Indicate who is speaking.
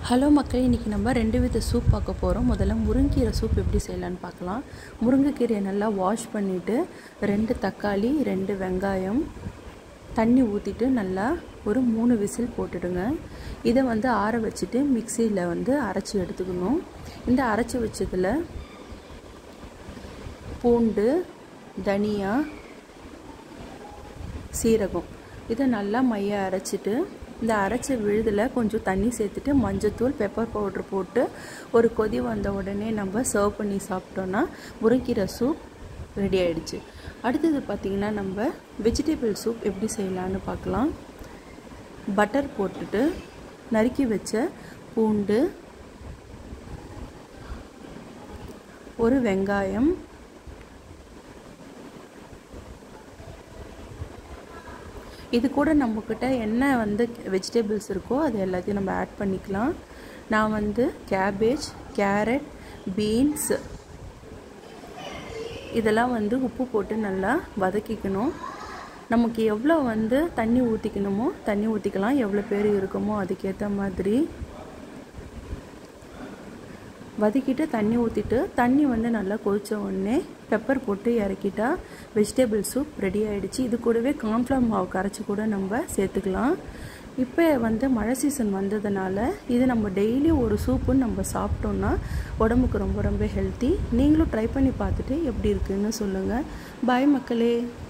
Speaker 1: hello மக்களே இன்றைக்கி நம்ம ரெண்டு வித சூப் பார்க்க போகிறோம் முதல்ல முருங்கீரை சூப் எப்படி செய்யலான்னு பார்க்கலாம் முருங்கைக்கீரையை நல்லா வாஷ் பண்ணிவிட்டு ரெண்டு தக்காளி ரெண்டு வெங்காயம் தண்ணி ஊற்றிட்டு நல்லா ஒரு மூணு விசில் போட்டுடுங்க இதை வந்து ஆற வச்சுட்டு மிக்சியில் வந்து அரைச்சி எடுத்துக்கணும் இந்த அரைச்சி வச்சதில் பூண்டு தனியா சீரகம் இதை நல்லா மைய அரைச்சிட்டு இந்த அரைச்ச விழுதில் கொஞ்சம் தண்ணி சேர்த்துட்டு மஞ்சத்தூள் பெப்பர் பவுட்ரு போட்டு ஒரு கொதி வந்த உடனே நம்ம சர்வ் பண்ணி சாப்பிட்டோன்னா முருங்கீரை சூப் ரெடி ஆகிடுச்சு அடுத்தது பார்த்திங்கன்னா நம்ம வெஜிடபிள் சூப் எப்படி செய்யலான்னு பார்க்கலாம் பட்டர் போட்டுட்டு நறுக்கி வச்ச பூண்டு ஒரு வெங்காயம் இது கூட நம்மக்கிட்ட என்ன வந்து வெஜிடபிள்ஸ் இருக்கோ அது எல்லாத்தையும் நம்ம ஆட் பண்ணிக்கலாம் நான் வந்து கேபேஜ் கேரட் பீன்ஸ் இதெல்லாம் வந்து உப்பு போட்டு நல்லா வதக்கிக்கணும் நமக்கு எவ்வளோ வந்து தண்ணி ஊற்றிக்கணுமோ தண்ணி ஊற்றிக்கலாம் எவ்வளோ பேர் இருக்குமோ அதுக்கேற்ற மாதிரி வதக்கிட்டு தண்ணி ஊற்றிட்டு தண்ணி வந்து நல்லா கொதித்த உடனே பெப்பர் போட்டு இறக்கிட்டா வெஜிடபிள் சூப் ரெடி ஆகிடுச்சு இது கூடவே கார்ன்ஃப்ளவர் மாவு கரைச்சி கூட நம்ம சேர்த்துக்கலாம் இப்போ வந்து மழை சீசன் வந்ததுனால இது நம்ம டெய்லி ஒரு சூப்புன்னு நம்ம சாப்பிட்டோன்னா உடம்புக்கு ரொம்ப ரொம்ப ஹெல்த்தி நீங்களும் ட்ரை பண்ணி பார்த்துட்டு எப்படி இருக்குன்னு சொல்லுங்கள் பாய் மக்களே